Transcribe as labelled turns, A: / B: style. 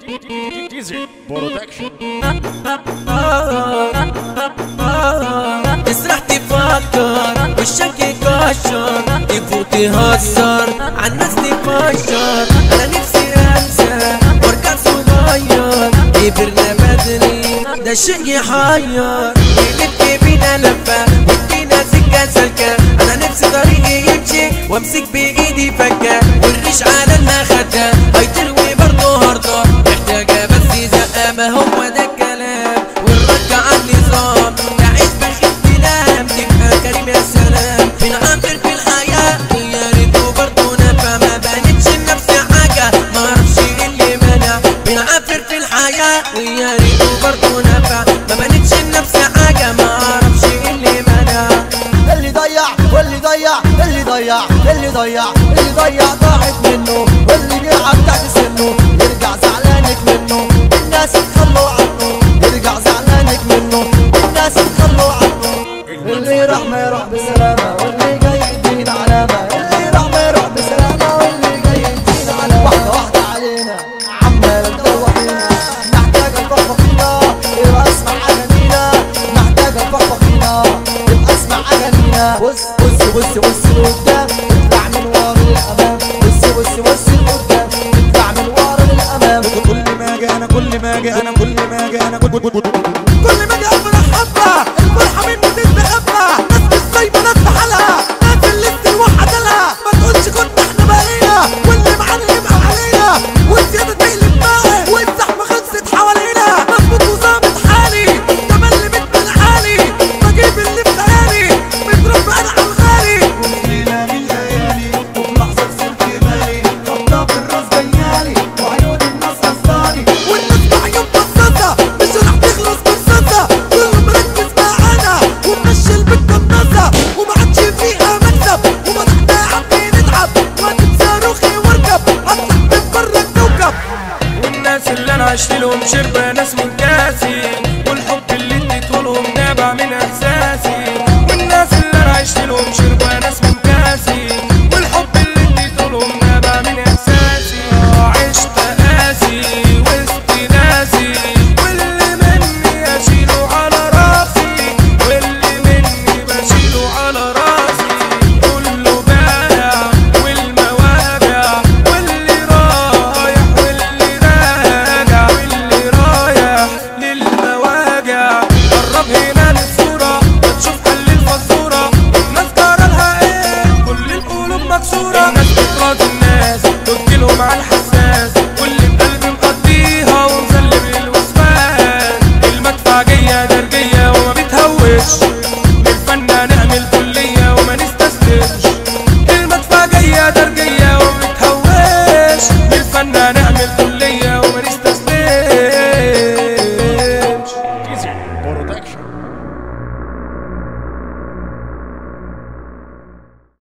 A: ديزل برودكشن
B: تسرح تفكر وشك يكشر تفوت يهزر عالناس تفشر انا نفسي انسى وارجع صغير كبرنا بدري ده شيء يحير نلف بينا لفة ودينا سكة سلكة انا نفسي طريقي يمشي وامسك بايدي فكة والريش على المخدة هيطير وبرضه هرطة محتاجة بس زقة ما هو ده الكلام والرد على النظام نعيش بخير تنام تبقى كريم يا سلام بنعبر في الحياة يا ريته برضه نفع ما بانتش لنفسي حاجة ما اعرفش إيه اللي منع بنعبر في الحياة ويا ريته برضه نفع ما بانتش لنفسي حاجة ما اعرفش إيه اللي منع
C: اللي ضيع واللي ضيع اللي ضيع اللي ضيع اللي ضيع ضاعت منه واللي بيلعب تحت سنه يرجع زعلانك منه الناس تخلوا عنه يرجع زعلانك منه الناس تخلوا عنه اللي راح ما يروح بسلامة واللي جاي يدينا علامة اللي راح ما يروح بسلامة واللي جاي يدينا علامة واحدة واحدة علينا عمال ندور فينا نحتاج الفخر فينا يبقى اسمع اغانينا نحتاج الفخر فينا يبقى اسمع اغانينا بص بص بص بص لقدام اطلع من ورا للامام بص بص بص لقدام اطلع من ورا للامام
D: كل ما اجي انا كل ما اجي انا كل ما اجي انا كل
C: كل ما اجي افرح حبه الفرحه مني تتغبى ناس مش سايبه ناس بحالها ناس اللي توحد لها ما تقولش كنا احنا بقينا واللي معانا يبقى علينا والزياده تقلب معاه والزحمه خلصت حوالينا مظبوط وظابط حالي تملي من حالي بجيب اللي في خيالي متربى انا على الغالي
D: ليلة من ليالي وفي لحظة خسرت بالي خبطة في الراس جيالي وعيون الناس قصداني
C: والناس بعيون بصاصة مش راح تخلص قصاصة كله مركز معانا ومشي البيت بنصة وما عادش فيها مكسب وفتحنا عم نتعب وقت صاروخي واركب اطلع من برا الكوكب
B: والناس اللي انا عشت لهم شربة ناس من كاسي والحب اللي اديته لهم نابع من احساسي